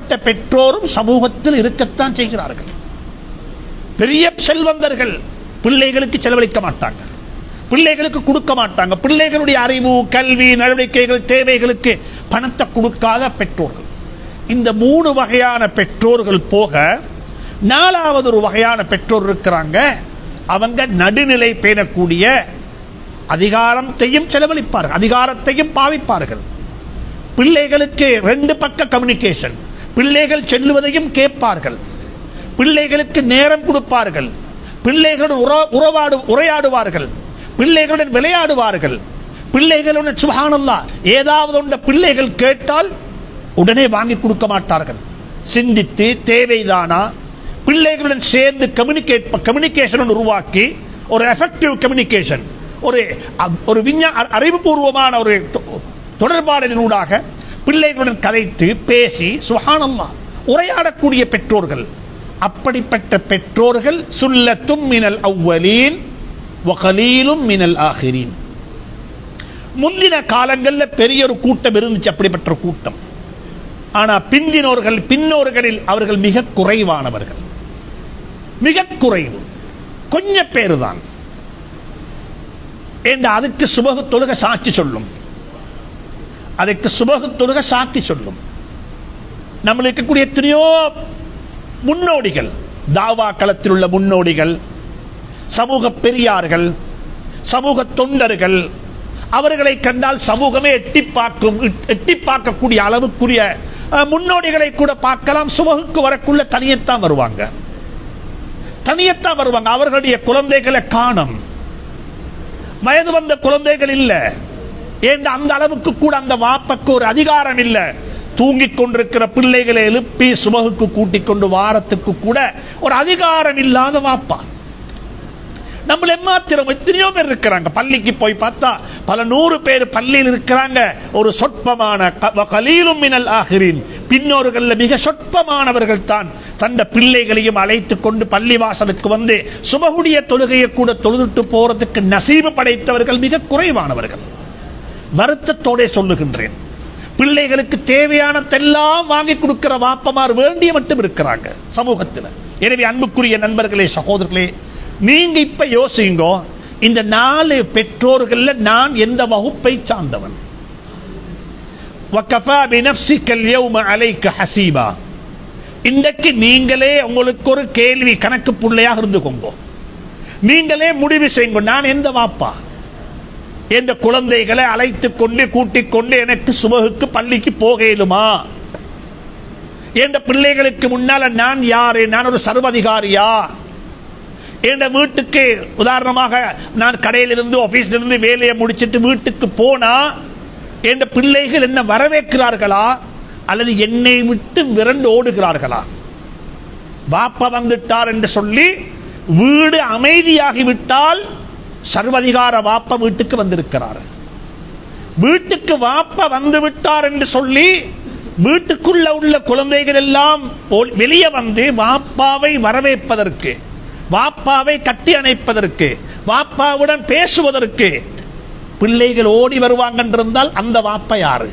அப்படிப்பட்ட பெற்றோரும் சமூகத்தில் இருக்கத்தான் செய்கிறார்கள் பெரிய செல்வந்தர்கள் பிள்ளைகளுக்கு செலவழிக்க மாட்டாங்க பிள்ளைகளுக்கு கொடுக்க மாட்டாங்க பிள்ளைகளுடைய அறிவு கல்வி நடவடிக்கைகள் தேவைகளுக்கு பணத்தை கொடுக்காத பெற்றோர்கள் இந்த மூணு வகையான பெற்றோர்கள் போக நாலாவது ஒரு வகையான பெற்றோர் இருக்கிறாங்க அவங்க நடுநிலை பேணக்கூடிய அதிகாரத்தையும் செலவழிப்பார்கள் அதிகாரத்தையும் பாவிப்பார்கள் பிள்ளைகளுக்கு ரெண்டு பக்க கம்யூனிகேஷன் பிள்ளைகள் செல்லுவதையும் கேட்பார்கள் பிள்ளைகளுக்கு நேரம் கொடுப்பார்கள் பிள்ளைகளுடன் உற- உறவாடு உரையாடுவார்கள் பிள்ளைகளுடன் விளையாடுவார்கள் பிள்ளைகளுடன் சுபானல்லா ஏதாவது ஒன்ற பிள்ளைகள் கேட்டால் உடனே வாங்கி கொடுக்க மாட்டார்கள் சிந்தித்து தேவைதானா பிள்ளைகளுடன் சேர்ந்து கம்யூனிகேட் கம்யூனிகேஷன் உருவாக்கி ஒரு எஃபெக்டிவ் கம்யூனிகேஷன் ஒரு அ- ஒரு விஞ்ஞா அ- அறிவுபூர்வமான ஒரு தொ- தொடர்பாடலினூடாக பிள்ளைகளுடன் கதைத்து பேசி சுஹானல்லா உரையாடக்கூடிய பெற்றோர்கள் அப்படிப்பட்ட பெற்றோர்கள் சுல்லத்தும் மினல் அவ்வலீன் வகலீலும் மினல் ஆகிரீன் முந்தின காலங்கள்ல பெரிய ஒரு கூட்டம் இருந்துச்சு அப்படிப்பட்ட ஒரு கூட்டம் ஆனா பிந்தினோர்கள் பின்னோர்களில் அவர்கள் மிக குறைவானவர்கள் மிக குறைவு கொஞ்ச பேர் தான் என்று அதுக்கு சுபகு தொழுக சாட்சி சொல்லும் அதுக்கு சுபகு தொழுக சாட்சி சொல்லும் நம்மளுக்கு இருக்கக்கூடிய எத்தனையோ முன்னோடிகள் தாவா களத்தில் உள்ள முன்னோடிகள் சமூக பெரியார்கள் சமூக தொண்டர்கள் அவர்களை கண்டால் சமூகமே எட்டி பார்க்கும் எட்டி பார்க்கக்கூடிய அளவுக்குரிய அஹ், முன்னோடிகளை கூட பார்க்கலாம் சுமகுக்கு வரக்குள்ள தனியத்தான் வருவாங்க தனியத்தான் வருவாங்க அவர்களுடைய குழந்தைகளை காணும் வயது வந்த குழந்தைகள் இல்ல ஏன் அந்த அளவுக்கு கூட அந்த வாப்பக்கு ஒரு அதிகாரம் இல்ல தூங்கிக் கொண்டிருக்கிற பிள்ளைகளை எழுப்பி சுமகுக்கு கூட்டிக் கொண்டு வாரத்துக்கு கூட ஒரு அதிகாரம் இல்லாத வாப்பா நம்மள எம்மாத்திரம் எத்தனையோ பேர் இருக்கிறாங்க பள்ளிக்கு போய் பார்த்தா பல நூறு பேர் பள்ளியில் இருக்கிறாங்க ஒரு சொற்பமான க- கலீலும் மினல் ஆகிறீன் பின்னோர்கள்ல மிக சொற்பமானவர்கள் தான் தந்த பிள்ளைகளையும் அழைத்துக் கொண்டு பள்ளி வாசலுக்கு வந்து சுபகுடைய தொழுகையை கூட தொழுதுட்டு போறதுக்கு நசீபு படைத்தவர்கள் மிக குறைவானவர்கள் வருத்தத்தோட சொல்லுகின்றேன் பிள்ளைகளுக்கு தேவையானதெல்லாம் வாங்கி கொடுக்கிற வாப்பமார் வேண்டிய மட்டும் இருக்கிறாங்க சமூகத்தில் எனவே அன்புக்குரிய நண்பர்களே சகோதரர்களே நீங்க இப்ப யோசிங்க இந்த நாலு பெற்றோர்கள்ல நான் எந்த வகுப்பை சார்ந்தவன் وَكَفَى بِنَفْسِكَ الْيَوْمَ عَلَيْكَ حَسِيبًا இன்றைக்கு நீங்களே உங்களுக்கு ஒரு கேள்வி கணக்கு புள்ளையாக இருந்துக்கோங்க நீங்களே முடிவு செய்யுங்க நான் எந்த வாப்பா என்ற குழந்தைகளை அழைத்துக் கொண்டு கூட்டிக் கொண்டு எனக்கு சுபகுக்கு பள்ளிக்கு போக இயலுமா என்ற பிள்ளைகளுக்கு முன்னால நான் யாரு நான் ஒரு சர்வதிகாரியா என்ற வீட்டுக்கு உதாரணமாக நான் கடையிலிருந்து ஆபீஸ்ல இருந்து வேலையை முடிச்சிட்டு வீட்டுக்கு போனா என்ற பிள்ளைகள் என்ன வரவேற்கிறார்களா அல்லது என்னை விட்டு விரண்டு ஓடுகிறார்களா வாப்பா வந்துட்டார் என்று சொல்லி வீடு அமைதியாகி விட்டால் சர்வதிகார வாப்பா வீட்டுக்கு வந்திருக்கிறார் வீட்டுக்கு வாப்பா வந்து விட்டார் என்று சொல்லி வீட்டுக்குள்ள உள்ள குழந்தைகள் எல்லாம் ஓ- வெளியே வந்து வாப்பாவை வரவேற்பதற்கு வாப்பாவை கட்டி அணைப்பதற்கு வாப்பாவுடன் பேசுவதற்கு பிள்ளைகள் ஓடி வருவாங்க என்றிருந்தால் அந்த வாப்பா யாரு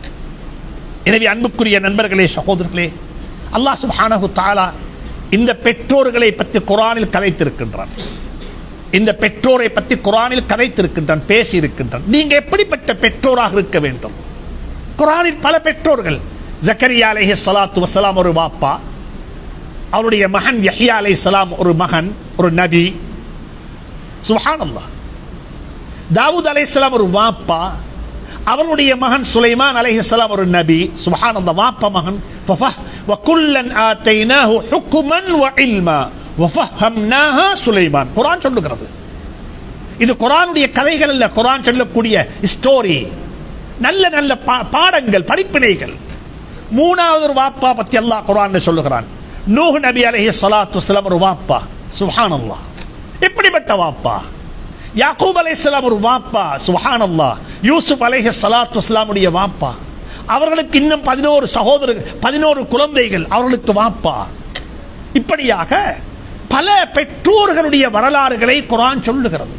எனவே அன்புக்குரிய நண்பர்களே சகோதரர்களே அல்லாஹ் சுப்ஹானஹு தஆலா இந்த பெற்றோர்களை பற்றி குரானில் கதைத்திருக்கின்றான் இந்த பெற்றோரை பற்றி குரானில் கதைத்திருக்கின்றான் பேசி இருக்கின்றான் நீங்க எப்படிப்பட்ட பெற்றோராக இருக்க வேண்டும் குரானில் பல பெற்றோர்கள் ஜக்கரியா அலைஹி ஸலாத்து வஸலாம் ஒரு வாப்பா அவருடைய மகன் யஹ்யா அலைஹிஸ்ஸலாம் ஒரு மகன் ஒரு நபி சுப்ஹானல்லாஹ் தாவூத் அலைஹிஸ்ஸலாம் ஒரு வாப்பா அவருடைய மகன் சுலைமான் அலைஹிஸ்ஸலாம் ஒரு நபி சுப்ஹானல்லாஹ் வாப்பா மகன் ஃபஃபஹ் வகுல்லன் ஆதைனாஹு ஹுக்மன் வ இல்மா வஃபஹம்னாஹா சுலைமான் குர்ஆன் சொல்லுகிறது இது குர்ஆனுடைய கதைகள் அல்ல குர்ஆன் சொல்லக்கூடிய ஸ்டோரி நல்ல நல்ல பா- பாடங்கள் படிப்பினைகள் மூணாவது ஒரு வாப்பா பத்தி அல்லாஹ் குர்ஆன்ல சொல்லுகிறான் நூஹ் நபி அலைஹி ஸலாத்து வஸலாம் ஒரு வாப்பா சுப்ஹானல்லாஹ் எப்படிப்பட்ட வாப்பா யாக்கூப் அலைஹிஸ்ஸலாம் ஒரு வாப்பா சுப்ஹானல்லாஹ் யூசுப் அலைஹி ஸலாத்து வஸலாமுடைய வாப்பா அவர்களுக்கு இன்னும் பதினோரு சகோதரர்கள் பதினோரு குழந்தைகள் அவர்களுக்கு வாப்பா இப்படியாக பல பெற்றோர்களுடைய வரலாறுகளை குர்ஆன் சொல்லுகிறது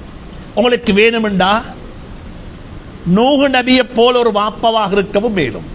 உங்களுக்கு வேணுமெண்டா நூகு நபியை போல ஒரு வாப்பவாக இருக்கவும் மேலும்